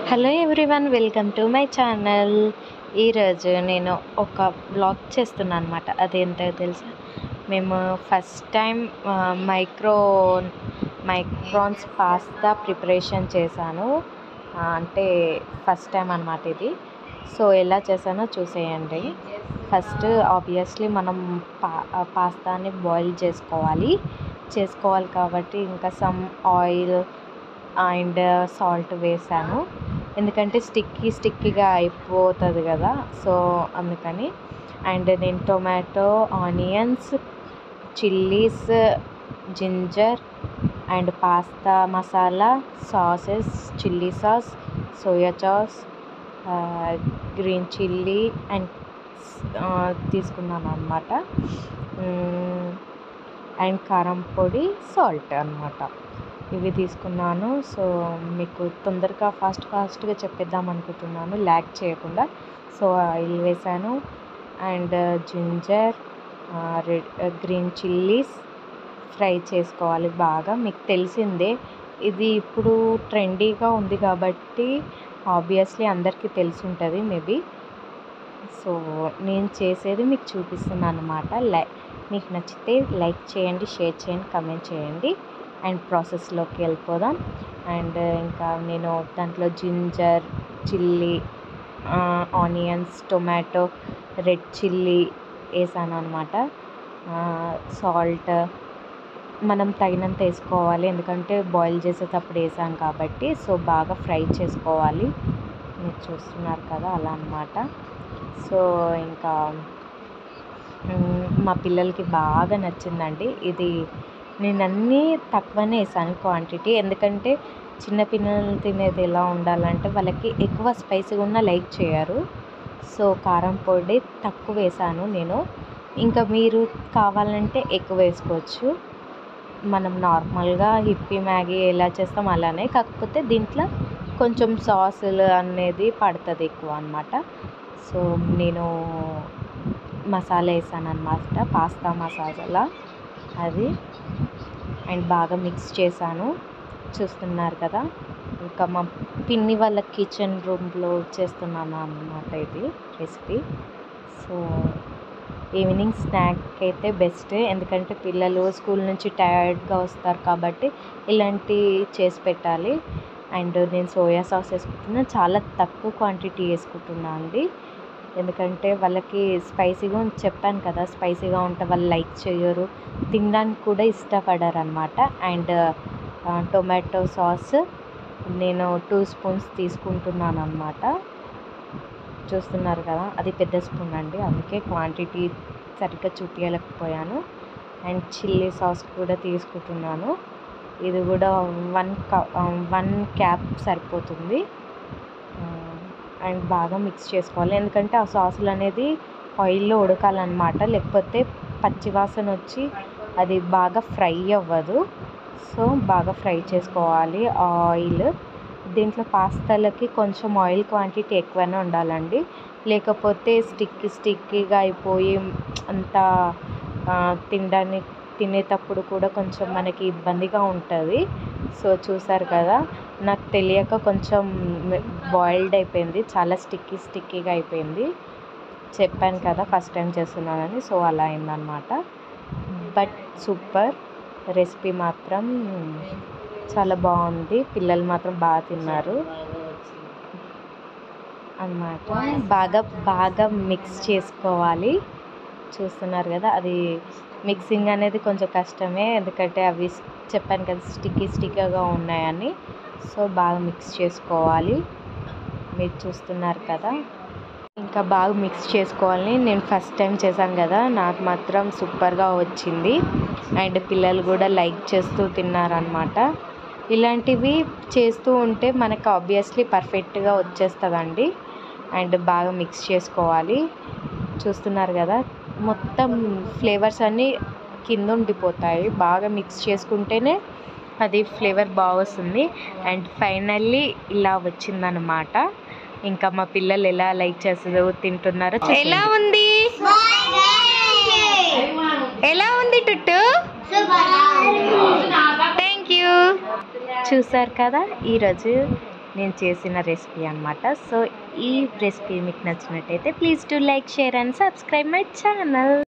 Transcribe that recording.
hello everyone welcome to my channel ఈరోజు నేను ఒక బ్లాగ్ చేస్తున్నాను అనమాట అదేంటో తెలుసా మేము ఫస్ట్ టైం మైక్రో మైక్రాన్స్ పాస్తా ప్రిపరేషన్ చేశాను ఆ, అంటే ఫస్ట్ టైం అనమాట ఇది సో ఎలా చేశానో చూసేయండి ఫస్ట్ ఆబ్వియస్లీ మనం పా పాస్తాని బాయిల్ చేసుకోవాలి చేసుకోవాలి కాబట్టి ఇంకా సమ్ ఆయిల్ అండ్ సాల్ట్ వేసాను ఎందుకంటే స్టిక్కీ స్టిక్కీగా అయిపోతుంది కదా సో అందుకని అండ్ నేను tomato onions chillies ginger and pasta masala sauces chilli sauce soya sauce green chilli and తీసుకున్నాను అనమాట అండ్ కారం పొడి సాల్ట్ అనమాట ఇవి తీసుకున్నాను సో మీకు తొందరగా ఫాస్ట్ ఫాస్ట్గా చెప్పేద్దాం అనుకుంటున్నాను ల్యాక్ చేయకుండా సో ఆయిల్ వేసాను and ginger red green chillies fry చేసుకోవాలి బాగా మీకు తెలిసిందే ఇది ఇప్పుడు ట్రెండీగా ఉంది కాబట్టి ఆబ్వియస్లీ అందరికీ తెలిసి ఉంటుంది మేబీ సో నేను చేసేది మీకు చూపిస్తున్నాను అనమాట లై మీకు నచ్చితే లైక్ చేయండి షేర్ చేయండి కమెంట్ చేయండి అండ్ ప్రాసెస్లోకి వెళ్ళిపోదాం అండ్ ఇంకా నేను దాంట్లో ginger chilli onions tomato red chilli వేసాను అనమాట సాల్ట్ మనం తగినంత వేసుకోవాలి ఎందుకంటే బాయిల్ చేసేటప్పుడు వేసాం కాబట్టి సో బాగా ఫ్రై చేసుకోవాలి మీరు చూస్తున్నారు కదా అలా అన్నమాట సో ఇంకా మ్, మా పిల్లలకి బాగా నచ్చిందండి ఇది నేను అన్నీ తక్కువనే వేసాను క్వాంటిటీ ఎందుకంటే చిన్నపిల్లలు తినేది ఎలా ఉండాలంటే వాళ్ళకి ఎక్కువ స్పైసీగా ఉన్న లైక్ చేయరు సో కారం పొడి తక్కువ వేసాను నేను ఇంకా మీరు కావాలంటే ఎక్కువ వేసుకోవచ్చు మనం నార్మల్గా హిప్పీ మ్యాగీ ఎలా చేస్తాం అలానే కాకపోతే దీంట్లో కొంచెం సాసులు అనేది పడుతుంది ఎక్కువ అనమాట సో నేను మసాలా వేసాను అనమాట పాస్తా మసాలా అది అండ్ బాగా మిక్స్ చేశాను చూస్తున్నారు కదా ఇంకా మా పిన్ని వాళ్ళ కిచెన్ రూమ్లో చేస్తున్నాను అన్నమాట ఇది రెసిపీ సో ఈవినింగ్ స్నాక్ అయితే బెస్ట్ ఎందుకంటే పిల్లలు స్కూల్ నుంచి టైర్డ్గా వస్తారు కాబట్టి ఇలాంటి చేసి పెట్టాలి అండ్ నేను సోయా సాస్ వేసుకుంటున్నా చాలా తక్కువ క్వాంటిటీ వేసుకుంటున్నా అండి ఎందుకంటే వాళ్ళకి స్పైసీగా ఉంది చెప్పాను కదా స్పైసీగా ఉంటే వాళ్ళు లైక్ చేయరు తినడానికి కూడా ఇష్టపడరు అనమాట అండ్ టొమాటో సాస్ నేను టూ స్పూన్స్ తీసుకుంటున్నాను అనమాట చూస్తున్నారు కదా అది పెద్ద స్పూన్ అండి అందుకే క్వాంటిటీ సరిగ్గా చూపించలేకపోయాను అండ్ చిల్లీ సాస్ కూడా తీసుకుంటున్నాను ఇది కూడా వన్ వన్ క్యాప్ సరిపోతుంది అండ్ బాగా మిక్స్ చేసుకోవాలి ఎందుకంటే ఆ సాసులు అనేది ఆయిల్లో ఉడకాలన్నమాట లేకపోతే పచ్చివాసన వచ్చి అది బాగా ఫ్రై అవ్వదు సో బాగా ఫ్రై చేసుకోవాలి ఆ ఆయిల్ దీంట్లో పాస్తాలకి కొంచెం ఆయిల్ క్వాంటిటీ ఎక్కువనే ఉండాలండి లేకపోతే స్టిక్కీ స్టిక్కీగా అయిపోయి అంతా ఆ, తినడానికి తినేటప్పుడు కూడా కొంచెం మనకి ఇబ్బందిగా ఉంటుంది సో చూసారు కదా నాకు తెలియక కొంచెం బాయిల్డ్ అయిపోయింది చాలా స్టిక్కీ స్టిక్కీగా అయిపోయింది చెప్పాను కదా ఫస్ట్ టైం చేస్తున్నానని సో అలా అయిందనమాట బట్ సూపర్ రెసిపీ మాత్రం చాలా బాగుంది పిల్లలు మాత్రం బాగా తిన్నారు అన్నమాట బాగా బాగా మిక్స్ చేసుకోవాలి చూస్తున్నారు కదా అది మిక్సింగ్ అనేది కొంచెం కష్టమే ఎందుకంటే అవి చెప్పాను కదా స్టిక్కీ స్టిక్కీగా ఉన్నాయని సో బాగా మిక్స్ చేసుకోవాలి మీరు చూస్తున్నారు కదా ఇంకా బాగా మిక్స్ చేసుకోవాలి నేను ఫస్ట్ టైం చేశాను కదా నాకు మాత్రం సూపర్గా వచ్చింది అండ్ పిల్లలు కూడా లైక్ చేస్తూ తిన్నారనమాట ఇలాంటివి చేస్తూ ఉంటే మనకు ఆబ్వియస్లీ పర్ఫెక్ట్గా వచ్చేస్తుందండి అండ్ బాగా మిక్స్ చేసుకోవాలి చూస్తున్నారు కదా మొత్తం ఫ్లేవర్స్ అన్నీ కింద ఉండిపోతాయి బాగా మిక్స్ చేసుకుంటేనే అది ఫ్లేవర్ బాగా వస్తుంది అండ్ ఫైనల్లీ ఇలా వచ్చిందనమాట ఇంకా మా పిల్లలు ఎలా లైక్ చేస్తుందో తింటున్నారో ఎలా ఉంది ఎలా ఉంది టుట్టు థ్యాంక్ యూ చూసారు కదా ఈరోజు నేను చేసిన రెసిపీ అనమాట సో ఈ రెసిపీ మీకు నచ్చినట్టయితే please to like share and subscribe my channel